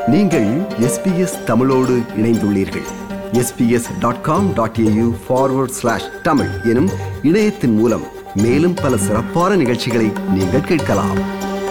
நீங்கள் எஸ்பிஎஸ் தமிழோடு இணைந்துள்ளீர்கள் S B S dot com dot A U forward slash Tamil எனும் இணையத்தின் மூலம் மேலும் பல சிறப்பான நிகழ்ச்சிகளை நீங்கள் கேட்கலாம்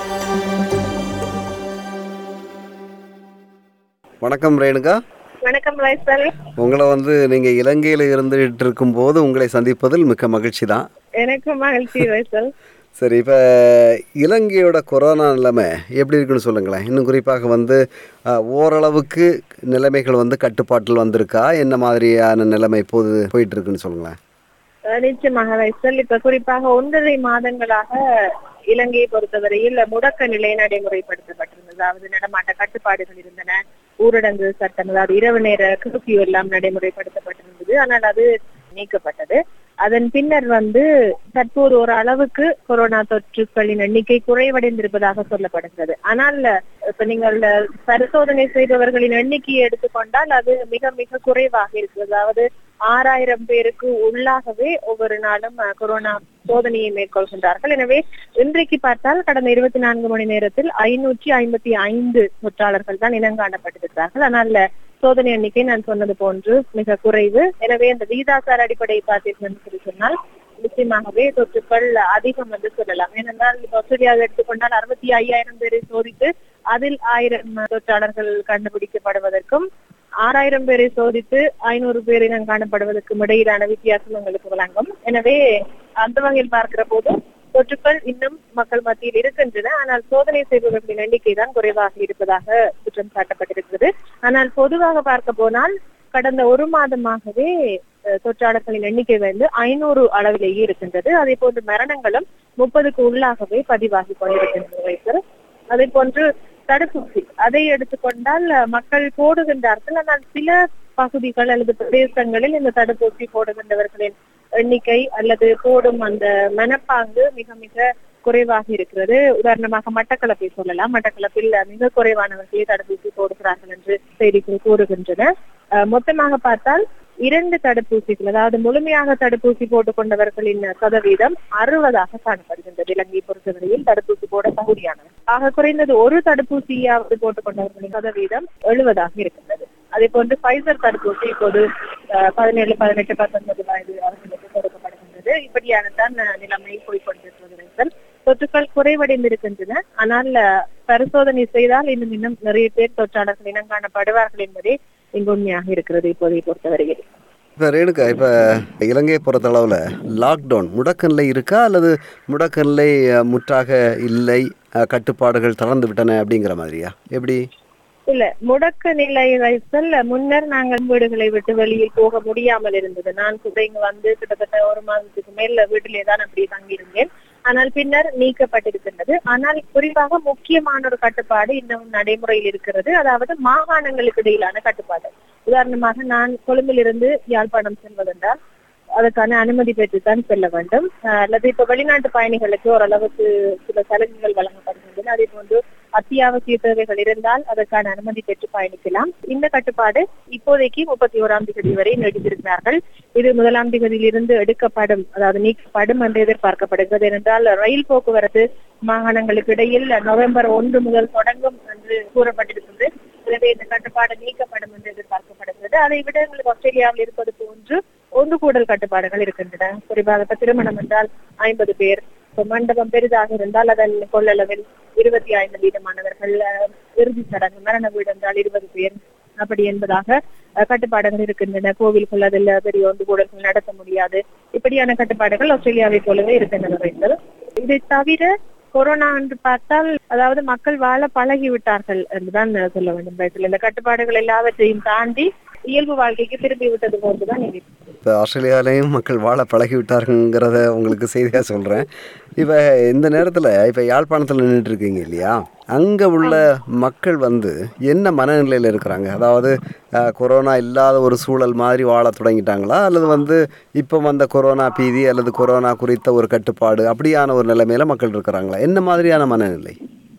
வணக்கம் ரேணுகா வணக்கம் ரைசல் உங்களை வந்து நீங்க இலங்கையில இருந்துட்டு இருக்கும்போது உங்களை சந்திப்பதில் மிக்க மகிழ்ச்சி தான் எனக்கு மகிழ்ச்சி ரைசல் சரி இப்போ இலங்கையோட கொரோனா நிலைமை எப்படி இருக்குன்னு சொல்லுங்களேன் இன்னும் குறிப்பாக வந்து அஹ், ஓரளவுக்கு நிலைமைகள் வந்து கட்டுப்பாட்டில் வந்திருக்கா என்ன மாதிரியான நிலைமை இப்போது போயிட்டு இருக்குன்னு சொல்லுங்களேன் அஹ் நிச்சயமாக ரைசல் இப்ப குறிப்பாக ஒன்றரை மாதங்களாக இலங்கையை பொறுத்தவரையில் முடக்க நிலை நடைமுறைப்படுத்தப்பட்டிருந்தது அதாவது நடமாட்ட கட்டுப்பாடுகள் இருந்தன ஊரடங்கு சட்டம் அதாவது இரவு நேர கர்ஃபியூ எல்லாம் நடைமுறைப்படுத்தப்பட்டிருந்தது ஆனால் அது நீக்கப்பட்டது அதன் பின்னர் வந்து தற்போது ஒரு அளவுக்கு கொரோனா தொற்றுக்களின் எண்ணிக்கை குறைவடைந்திருப்பதாக சொல்லப்படுகிறது ஆனால் இப்ப நீங்கள் பரிசோதனை செய்பவர்களின் எண்ணிக்கையை எடுத்துக்கொண்டால் அது மிக மிக குறைவாக இருக்கு அதாவது ஆறாயிரம் பேருக்கு உள்ளாகவே ஒவ்வொரு நாளும் அஹ், கொரோனா சோதனையை மேற்கொள்கின்றார்கள் எனவே இன்றைக்கு பார்த்தால் கடந்த இருபத்தி நான்கு மணி நேரத்தில் ஐநூற்றி ஐம்பத்தி ஐந்து தொற்றாளர்கள் தான் இனங்காணப்பட்டிருக்கிறார்கள் ஆனால் சோதனை எண்ணிக்கை நான் சொன்னது போன்று மிக குறைவு எனவே இந்த விகிதாசார அடிப்படையை பார்த்தீர்கள் என்று சொல்லி சொன்னால் நிச்சயமாகவே தொற்றுக்கள் அதிகம் என்று சொல்லலாம் ஏனென்றால் இப்ப ஆஸ்திரேலியாவை எடுத்துக்கொண்டால் அறுபத்தி ஐயாயிரம் பேரை சோதித்து அதில் ஆயிரம் தொற்றாளர்கள் கண்டுபிடிக்கப்படுவதற்கும் ஆறாயிரம் பேரை சோதித்து ஐநூறு பேர் இனம் காணப்படுவதற்கும் இடையிலான வித்தியாசம் எங்களுக்கு வழங்கும் எனவே அந்த வகையில் பார்க்கிற போது தொற்றுக்கள் இன்னும் மக்கள் மத்தியில் இருக்கின்றன ஆனால் சோதனை செய்பவர்களின் எண்ணிக்கை தான் குறைவாக இருப்பதாக குற்றம் சாட்டப்பட்டிருக்கிறது ஆனால் பொதுவாக பார்க்க போனால் கடந்த ஒரு மாதமாகவே அஹ், தொற்றாளர்களின் எண்ணிக்கை வந்து ஐநூறு அளவிலேயே இருக்கின்றது அதே போன்று மரணங்களும் முப்பதுக்கு உள்ளாகவே பதிவாகி கொண்டிருக்கின்றன அதே போன்று தடுப்பூசி அதை எடுத்துக்கொண்டால் அஹ், மக்கள் போடுகின்றார்கள் ஆனால் சில பகுதிகள் அல்லது பிரதேசங்களில் இந்த தடுப்பூசி போடுகின்றவர்களின் எண்ணிக்கை அல்லது போடும் அந்த மனப்பாங்கு மிக மிக குறைவாக இருக்கிறது உதாரணமாக மட்டக்களப்பை சொல்லலாம் மட்டக்களப்பில் மிக குறைவானவர்களே தடுப்பூசி போடுகிறார்கள் என்று செய்திகள் கூறுகின்றன அஹ், மொத்தமாக பார்த்தால் இரண்டு தடுப்பூசிகள் அதாவது முழுமையாக தடுப்பூசி போட்டுக் கொண்டவர்களின் சதவீதம் அறுபதாக காணப்படுகின்றது இலங்கை பொறுத்தவரையில் தடுப்பூசி போட தகுதியானவர் ஆக குறைந்தது ஒரு தடுப்பூசியாவது போட்டுக் கொண்டவர்களின் சதவீதம் எழுபதாக இருக்கின்றது அதே போன்று பைசர் தடுப்பூசி இப்போது அஹ், பதினேழு பதினெட்டு பத்தொன்பது வயது அவர்களுக்கு கொடுக்கப்படுகின்றது இப்படியான தான் நிலைமை போய்கொண்டிருக்கிறது ரைசல். தொற்றுக்கள் குறைவடைந்திருக்கின்றன ஆனால் அஹ், பரிசோதனை செய்தால் இன்னும் இன்னும் நிறைய பேர் தொற்றாளர்கள் இனம் காணப்படுவார்கள் என்பதே இங்கு உண்மையாக இருக்கிறது இப்போதை பொறுத்தவரையில் இப்போ ரேணுகா இப்போ இலங்கையை பொறுத்தளவில் லாக்டவுன் முடக்க நிலை இருக்கா அல்லது முடக்க நிலை அஹ், முற்றாக இல்லை அஹ், கட்டுப்பாடுகள் தளர்ந்து விட்டன அப்படிங்கிற மாதிரியா எப்படி இல்ல முடக்க நிலை வைத்தல் முன்னர் நாங்கள் வீடுகளை விட்டு வெளியில் போக முடியாமல் இருந்தது நான் கூட இங்க வந்து கிட்டத்தட்ட ஒரு மாதத்துக்கு மேல வீட்டிலே தான் அப்படி தங்கியிருந்தேன் ஆனால் பின்னர் நீக்கப்பட்டிருக்கின்றது ஆனால் குறிப்பாக முக்கியமான ஒரு கட்டுப்பாடு இன்னும் நடைமுறையில் இருக்கிறது அதாவது மாகாணங்களுக்கு இடையிலான கட்டுப்பாடு உதாரணமாக நான் கொழும்பிலிருந்து யாழ்ப்பாணம் செல்வதென்றால் அதற்கான அனுமதி பெற்றுத்தான் செல்ல வேண்டும் அஹ் அல்லது இப்ப வெளிநாட்டு பயணிகளுக்கு ஓரளவுக்கு சில சலுகைகள் வழங்கப்படுகின்றன அதே போன்று அத்தியாவசிய தேவைகள் இருந்தால் அதற்கான அனுமதி பெற்று பயணிக்கலாம் இந்த கட்டுப்பாடு இப்போதைக்கு முப்பத்தி ஓராம் தேதி வரை நீடித்திருக்கிறார்கள் இது முதலாம் தேதியிலிருந்து எடுக்கப்படும் அதாவது நீக்கப்படும் என்று எதிர்பார்க்கப்படுகிறது ஏனென்றால் ரயில் போக்குவரத்து மாகாணங்களுக்கு இடையில் நவம்பர் ஒன்று முதல் தொடங்கும் என்று கூறப்பட்டிருக்கிறது எனவே இந்த கட்டுப்பாடு நீக்கப்படும் என்று எதிர்பார்க்கப்படுகிறது அதை விட எங்களுக்கு ஆஸ்திரேலியாவில் இருப்பது போன்று ஒன்று கூடல் கட்டுப்பாடுகள் இருக்கின்றன குறிப்பாக இப்ப திருமணம் என்றால் ஐம்பது பேர் இப்ப மண்டபம் பெரிதாக இருந்தால் அதன் கொள்ளளவில் இருபத்தி ஐந்து வீதமானவர்கள் அஹ், இறுதிச் சடங்கு மரண வீடு என்றால் இருபது பேர் அப்படி என்பதாக அஹ், கட்டுப்பாடுகள் இருக்கின்றன கோவில்கள் அதில் பெரிய ஒன்று கூடல்கள் நடத்த முடியாது இப்படியான கட்டுப்பாடுகள் ஆஸ்திரேலியாவை போலவே இருக்கின்றன வைத்தல் இதை தவிர கொரோனா என்று பார்த்தால் அதாவது மக்கள் வாழ பழகி விட்டார்கள் என்றுதான் சொல்ல வேண்டும் வயசுல இந்த கட்டுப்பாடுகள் எல்லாவற்றையும் தாண்டி இயல்பு வாழ்க்கைக்கு திரும்பி விட்டது போன்றுதான் இது இப்போ ஆஸ்திரேலியாவிலையும் மக்கள் வாழ பழகி விட்டாருங்கிறத உங்களுக்கு செய்தியாக சொல்கிறேன் இப்போ இந்த நேரத்தில் இப்போ யாழ்ப்பாணத்தில் நின்றுட்டு இருக்கீங்க இல்லையா அங்கே உள்ள மக்கள் வந்து என்ன மனநிலையில் இருக்கிறாங்க அதாவது அஹ், கொரோனா இல்லாத ஒரு சூழல் மாதிரி வாழ தொடங்கிட்டாங்களா அல்லது வந்து இப்போ வந்த கொரோனா பீதி அல்லது கொரோனா குறித்த ஒரு கட்டுப்பாடு அப்படியான ஒரு நிலைமையில மக்கள் இருக்கிறாங்களா என்ன மாதிரியான மனநிலை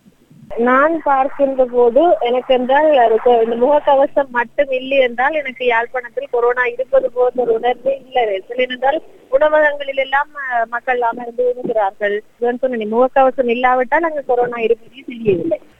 நான் பார்க்கின்ற போது எனக்கு என்றால் அதுக்கு இந்த முகக்கவசம் மட்டும் இல்லை என்றால் எனக்கு யாழ்ப்பாணத்தில் கொரோனா இருப்பது போன்ற ஒரு உணர்வே இல்லை சில என்றால் உணவகங்களில் எல்லாம் அஹ், மக்கள் அமர்ந்து உண்கிறார்கள் சொன்ன முகக்கவசம் இல்லாவிட்டால் அங்கு கொரோனா இருப்பதே தெரியவில்லை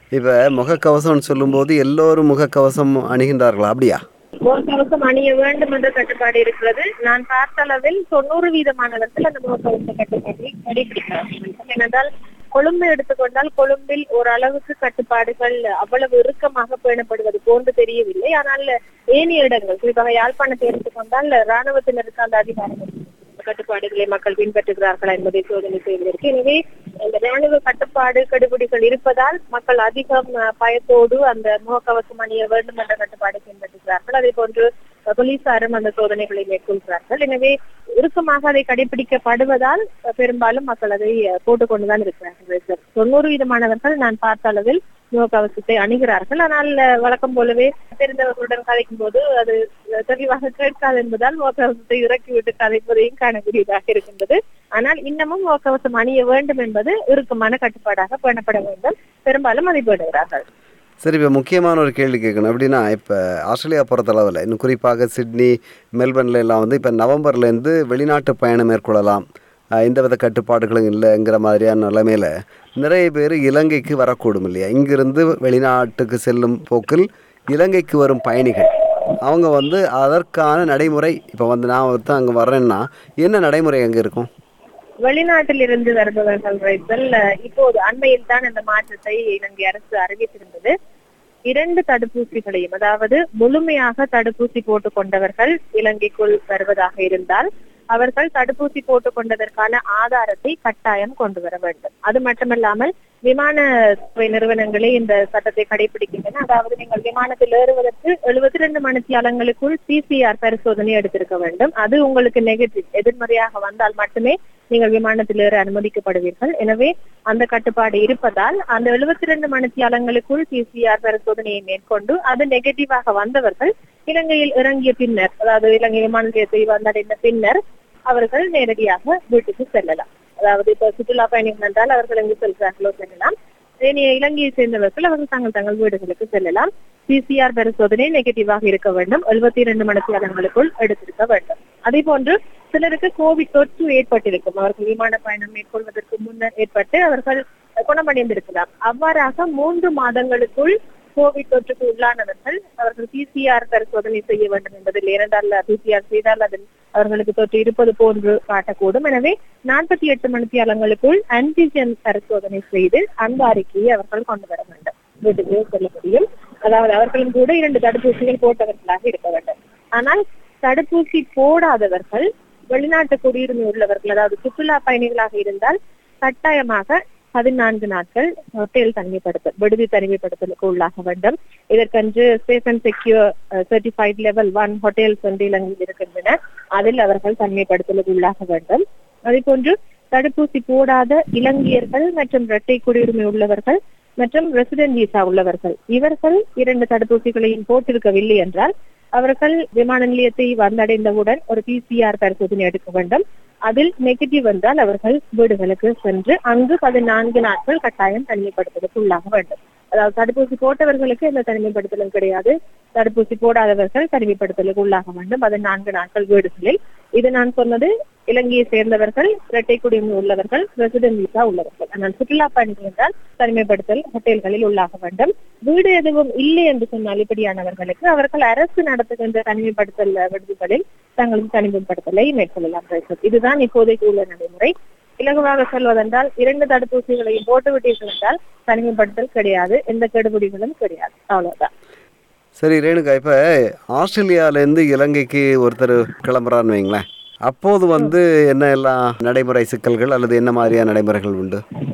இப்போ முகக்கவசம்னு சொல்லும்போது எல்லோரும் முகக்கவசம் அணிகின்றார்களா அப்படியா முகக்கவசம் அணிய வேண்டும் என்ற கட்டுப்பாடு இருக்கிறது நான் பார்த்த அளவில் தொண்ணூறு வீதமானவர்கள் அந்த முகக்கவச கட்டுப்பாட்டை கடைபிடிக்கிறார்கள் ஏனென்றால் கொழும்பை எடுத்துக்கொண்டால் கொழும்பில் ஓரளவுக்கு கட்டுப்பாடுகள் அவ்வளவு இறுக்கமாக பேணப்படுவது போன்று தெரியவில்லை ஆனால் ஏனைய இடங்கள் குறிப்பாக யாழ்ப்பாணத்தை எடுத்துக்கொண்டால் ராணுவத்தினருக்கு அந்த அதிகாரம் இருக்கு. கட்டுப்பாடுகளை மக்கள் பின்பற்றுகிறார்களா என்பதை சோதனை செய்வதற்கு எனவே இந்த ராணுவ கட்டுப்பாடு கடுபிடிகள் இருப்பதால் மக்கள் அதிகம் அஹ், பயத்தோடு அந்த முகக்கவசம் அணிய வேண்டும் என்ற கட்டுப்பாடு பின்பற்றுகிறார்கள் அதே போன்று அஹ், போலீசாரும் அந்த சோதனைகளை மேற்கொள்கிறார்கள் எனவே இறுக்கமாக அதை கடைபிடிக்கப்படுவதால் அஹ், பெரும்பாலும் மக்கள் அதை அஹ், போட்டுக்கொண்டுதான் இருக்கிறார்கள் சார் தொண்ணூறு வீதமானவர்கள் நான் பார்த்த அளவில் முகக்கவசத்தை அணிகிறார்கள் ஆனால் அஹ், வழக்கம் போலவே தெரிந்தவர்களுடன் கதைக்கும் போது அது அஹ், தெளிவாக கேட்காது என்பதால் முகக்கவசத்தை இறக்கிவிட்டு கதைப்பதையும் காணக்கூடியதாக இருக்கின்றது ஆனால் இன்னமும் முகக்கவசம் அணிய வேண்டும் என்பது இறுக்கமான கட்டுப்பாடாக பேணப்பட வேண்டும் பெரும்பாலும் அதை பேணுகிறார்கள் சரி இப்போ முக்கியமான ஒரு கேள்வி கேட்கணும் எப்படின்னா இப்போ ஆஸ்திரேலியா பொறுத்தளவில் இன்னும் குறிப்பாக சிட்னி மெல்பர்ன்ல எல்லாம் வந்து இப்போ நவம்பர்லேருந்து வெளிநாட்டு பயணம் மேற்கொள்ளலாம் அஹ் எந்தவித கட்டுப்பாடுகளும் இல்லைங்கிற மாதிரியான நிலைமையில் நிறைய பேர் இலங்கைக்கு வரக்கூடும் இல்லையா இங்கிருந்து வெளிநாட்டுக்கு செல்லும் போக்கில் இலங்கைக்கு வரும் பயணிகள் அவங்க வந்து அதற்கான நடைமுறை இப்போ வந்து நான் ஒருத்தன் அங்கே வர்றேன்னா என்ன நடைமுறை அங்கே இருக்கும் வெளிநாட்டில் இருந்து வருபவர்கள் ரைத்தல் அஹ், இப்போது அண்மையில் தான் இந்த மாற்றத்தை இலங்கை அரசு அறிவித்திருந்தது இரண்டு தடுப்பூசிகளையும் அதாவது முழுமையாக தடுப்பூசி போட்டுக் கொண்டவர்கள் இலங்கைக்குள் வருவதாக இருந்தால் அவர்கள் தடுப்பூசி போட்டுக் கொண்டதற்கான ஆதாரத்தை கட்டாயம் கொண்டு வர வேண்டும் அது மட்டுமல்லாமல் விமான துறை நிறுவனங்களே இந்த சட்டத்தை கடைபிடிக்கின்றன அதாவது நீங்கள் விமானத்தில் ஏறுவதற்கு எழுபத்தி ரெண்டு மணித்தியாலங்களுக்குள் பிசிஆர் பரிசோதனை எடுத்திருக்க வேண்டும் அது உங்களுக்கு நெகட்டிவ் எதிர்மறையாக வந்தால் மட்டுமே நீங்கள் விமானத்தில் ஏற அனுமதிக்கப்படுவீர்கள் எனவே அந்த கட்டுப்பாடு இருப்பதால் அந்த எழுபத்தி ரெண்டு மணித்தியாலங்களுக்குள் பிசிஆர் பரிசோதனையை மேற்கொண்டு அது நெகட்டிவாக வந்தவர்கள் இலங்கையில் இறங்கிய பின்னர் அதாவது இலங்கை விமான நிலையத்தை வந்தடைந்த பின்னர் அவர்கள் நேரடியாக வீட்டுக்கு செல்லலாம் அதாவது இப்ப சுற்றுலா பயணிகள் என்றால் அவர்கள் எங்கு செல்கிறார்களோ செல்லலாம் ஏனைய இலங்கையை சேர்ந்தவர்கள் அவர்கள் தங்கள் தங்கள் வீடுகளுக்கு செல்லலாம் பிசிஆர் பரிசோதனை நெகட்டிவாக இருக்க வேண்டும் எழுபத்தி இரண்டு மணித்தியாலங்களுக்குள் எடுத்திருக்க வேண்டும் அதே போன்று சிலருக்கு கோவிட் தொற்று ஏற்பட்டிருக்கும் அவர்கள் விமான பயணம் மேற்கொள்வதற்கு முன்னர் ஏற்பட்டு அவர்கள் குணமடைந்திருக்கலாம் அவ்வாறாக மூன்று மாதங்களுக்குள் கோவிட் தொற்றுக்கு உள்ளானவர்கள் அவர்கள் பிசிஆர் பரிசோதனை செய்ய வேண்டும் என்பதில் ஏனென்றால் பிசிஆர் செய்தால் அதில் அவர்களுக்கு தொற்று இருப்பது போன்று காட்டக்கூடும் எனவே நாற்பத்தி எட்டு மணித்தியாலங்களுக்குள் ஆன்டிஜென் பரிசோதனை செய்து அந்த அறிக்கையை அவர்கள் கொண்டு வர வேண்டும் வீட்டுக்கு செல்ல முடியும் அதாவது அவர்களும் கூட இரண்டு தடுப்பூசிகள் போட்டவர்களாக இருக்க வேண்டும் ஆனால் தடுப்பூசி போடாதவர்கள் வெளிநாட்டு குடியுரிமை உள்ளவர்கள் அதாவது சுற்றுலா பயணிகளாக இருந்தால் கட்டாயமாக பதினான்கு நாட்கள் ஹோட்டல் தனிமைப்படுத்தல் விடுதி தனிமைப்படுத்தலுக்கு உள்ளாக வேண்டும் இதற்கென்று safe and secure certified level one hotels வந்து இலங்கையில் இருக்கின்றன அதில் அவர்கள் தனிமைப்படுத்தலுக்கு உள்ளாக வேண்டும் அதே போன்று தடுப்பூசி போடாத இலங்கையர்கள் மற்றும் இரட்டை குடியுரிமை உள்ளவர்கள் மற்றும் ரெசிடென்ட் விசா உள்ளவர்கள் இவர்கள் இரண்டு தடுப்பூசிகளையும் போட்டிருக்கவில்லை என்றால் அவர்கள் விமான நிலையத்தை வந்தடைந்தவுடன் ஒரு பிசிஆர் பரிசோதனை எடுக்க வேண்டும் அதில் நெகட்டிவ் வந்தால் அவர்கள் வீடுகளுக்கு சென்று அங்கு பதினான்கு நாட்கள் கட்டாயம் தனிமைப்படுத்தலுக்கு உள்ளாக வேண்டும் அதாவது தடுப்பூசி போட்டவர்களுக்கு எந்த தனிமைப்படுத்தலும் கிடையாது தடுப்பூசி போடாதவர்கள் தனிமைப்படுத்தலுக்கு உள்ளாக வேண்டும் பதினான்கு நாட்கள் வீடுகளில் இது நான் சொன்னது இலங்கையை சேர்ந்தவர்கள் இரட்டை குடியுரிமை உள்ளவர்கள் ரெசிடென்ட் விசா உள்ளவர்கள் ஆனால் சுற்றுலா பயணிகள் என்றால் தனிமைப்படுத்தல் ஹோட்டல்களில் உள்ளாக வேண்டும் வீடு எதுவும் இல்லை என்று சொன்னால் இப்படியானவர்களுக்கு அவர்கள் அரசு நடத்துகின்ற தனிமைப்படுத்தல் விடுதிகளில் தங்களது தனிமைப்படுத்தலை மேற்கொள்ளலாம் ரைசர். இதுதான் இப்போதைக்கு உள்ள நடைமுறை இலகுவாக சொல்வதென்றால் இரண்டு தடுப்பூசிகளையும் போட்டு விட்டீர்கள் என்றால் தனிமைப்படுத்தல் கிடையாது எந்த கெடுபிடிகளும் கிடையாது அவ்வளவுதான் சரி ரேணுகா இப்போ ஆஸ்திரேலியாவிலேருந்து இலங்கைக்கு ஒருத்தர் கிளம்புறான்னு வைங்களேன் அப்போது வந்து என்ன எல்லாம் நடைமுறை சிக்கல்கள் அல்லது என்ன மாதிரியான நடைமுறைகள் உண்டு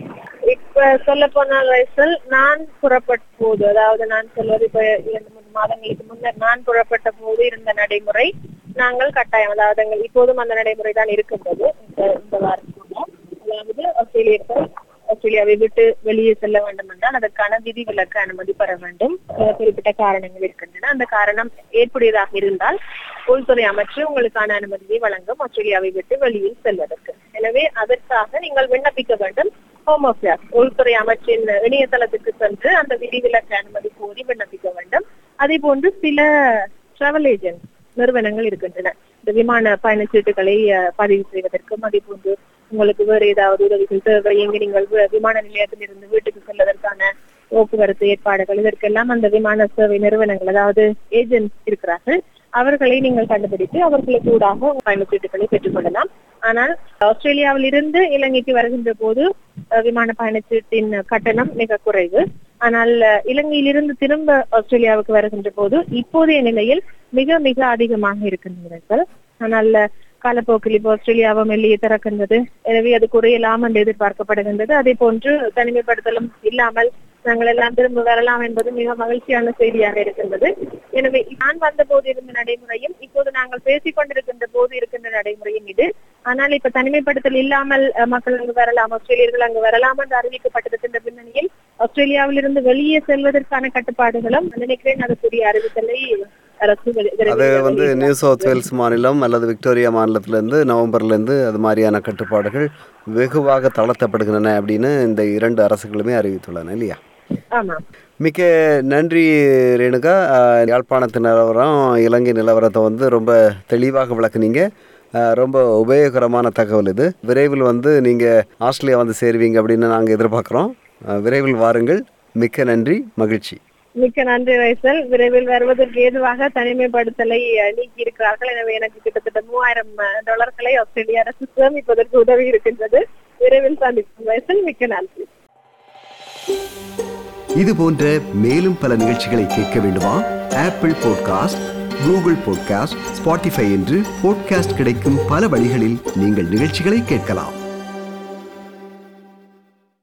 இப்ப சொல்ல போனால் ரைசல் நான் புறப்பட்ட போது அதாவது நான் சொல்வது இப்ப இரண்டு மூணு மாதங்களுக்கு முன்னர் நான் புறப்பட்ட போது இருந்த நடைமுறை நாங்கள் கட்டாயம் அதாவது எங்கள் இப்போதும் அந்த நடைமுறை தான் இருக்கின்றது இந்த இந்த வாரத்துக்குள்ள அதாவது ஆஸ்திரேலியர்கள் ஆஸ்திரேலியாவை விட்டு வெளியே செல்ல வேண்டும் என்றால் அதற்கான விதிவிலக்கு அனுமதி பெற வேண்டும் அஹ் குறிப்பிட்ட காரணங்கள் இருக்கின்றன அந்த காரணம் ஏற்புடையதாக இருந்தால் உள்துறை அமைச்சு உங்களுக்கான அனுமதியை வழங்கும் ஆஸ்திரேலியாவை விட்டு வெளியில் செல்வதற்கு எனவே அதற்காக நீங்கள் விண்ணப்பிக்க வேண்டும் ஹோம் அஃபேர்ஸ் உள்துறை அமைச்சின் இணையதளத்துக்கு சென்று அந்த விதிவிலக்கு அனுமதி கோரி விண்ணப்பிக்க வேண்டும் அதே போன்று சில டிராவல் ஏஜென்ட் நிறுவனங்கள் இருக்கின்றன இந்த விமான பயணச்சீட்டுகளை அஹ், பதிவு செய்வதற்கும் அதே போன்று உங்களுக்கு வேறு ஏதாவது உதவிகள் தேவை எங்க நீங்கள் வி- விமான நிலையத்தில் இருந்து வீட்டுக்கு செல்வதற்கான போக்குவரத்து ஏற்பாடுகள் இதற்கெல்லாம் அந்த விமான சேவை நிறுவனங்கள் அதாவது ஏஜென்ட்ஸ் இருக்கிறார்கள் அவர்களை நீங்கள் கண்டுபிடித்து அவர்களுக்கு ஊடாக பயணச்சீட்டுகளை பெற்றுக்கொள்ளலாம் ஆனால் ஆஸ்திரேலியாவில் இருந்து இலங்கைக்கு வருகின்ற போது அஹ், விமான பயணச்சீட்டின் கட்டணம் மிக குறைவு ஆனால் அஹ், இலங்கையிலிருந்து திரும்ப ஆஸ்திரேலியாவுக்கு வருகின்ற போது இப்போதைய நிலையில் மிக மிக அதிகமாக இருக்கின்றீர்கள் ஆனால் அஹ், காலப்போக்கில் இப்போ ஆஸ்திரேலியாவை மெல்லிய திறக்கின்றது எனவே அது குறையலாம் என்று எதிர்பார்க்கப்படுகின்றது அதே போன்று தனிமைப்படுத்தலும் இல்லாமல் நாங்கள் எல்லாம் திரும்ப வரலாம் என்பது மிக மகிழ்ச்சியான செய்தியாக இருக்கின்றது எனவே நான் வந்த போது இருந்த நடைமுறையும் இப்போது நாங்கள் பேசிக் கொண்டிருக்கின்ற போது இருக்கின்ற நடைமுறையும் இது ஆனால் இப்ப தனிமைப்படுத்தல் இல்லாமல் அஹ், மக்கள் அங்கு வரலாம் ஆஸ்திரேலியர்கள் அங்கு வரலாம் என்று அறிவிக்கப்பட்டிருக்கின்ற பின்னணியில் ஆஸ்திரேலியாவிலிருந்து வெளியே செல்வதற்கான கட்டுப்பாடுகளும் நினைக்கிறேன் அதுக்குரிய அறிவித்தலை அரசு வெளி- அது விரைவில் வந்து வெளியிடும். நியூ சவுத் வேல்ஸ் மாநிலம் அல்லது விக்டோரியா மாநிலத்திலேருந்து நவம்பர்லேருந்து அது மாதிரியான கட்டுப்பாடுகள் வெகுவாக தளர்த்தப்படுகின்றன அப்படின்னு இந்த இரண்டு அரசுகளுமே அறிவித்துள்ளன இல்லையா ஆமா மிக்க நன்றி ரேணுகா அஹ், யாழ்ப்பாணத்து நிலவரம் இலங்கை நிலவரத்தை வந்து ரொம்ப தெளிவாக விளக்குனீங்க அஹ், ரொம்ப உபயோகரமான தகவல் இது விரைவில் வந்து நீங்கள் ஆஸ்திரேலியா வந்து சேருவீங்க அப்படின்னு நாங்கள் எதிர்பார்க்குறோம் அஹ், விரைவில் வாருங்கள் மிக்க நன்றி மகிழ்ச்சி மிக்க நன்றி வைசல் விரைவில் வருவதற்கு ஏதுவாக தனிமைப்படுத்தலை அஹ், நீக்கி இருக்கிறார்கள் எனவே எனக்கு கிட்டத்தட்ட மூவாயிரம் அஹ், டாலர்களை ஆஸ்திரேலிய அரசு சேமிப்பதற்கு உதவி இருக்கின்றது விரைவில் சந்திப்போம் வைசல் மிக்க நன்றி இது போன்ற மேலும் பல நிகழ்ச்சிகளை கேட்க வேண்டுமா Apple podcast Google podcast Spotify என்று பாட்காஸ்ட் கிடைக்கும் பல வழிகளில் நீங்கள் நிகழ்ச்சிகளை கேட்கலாம்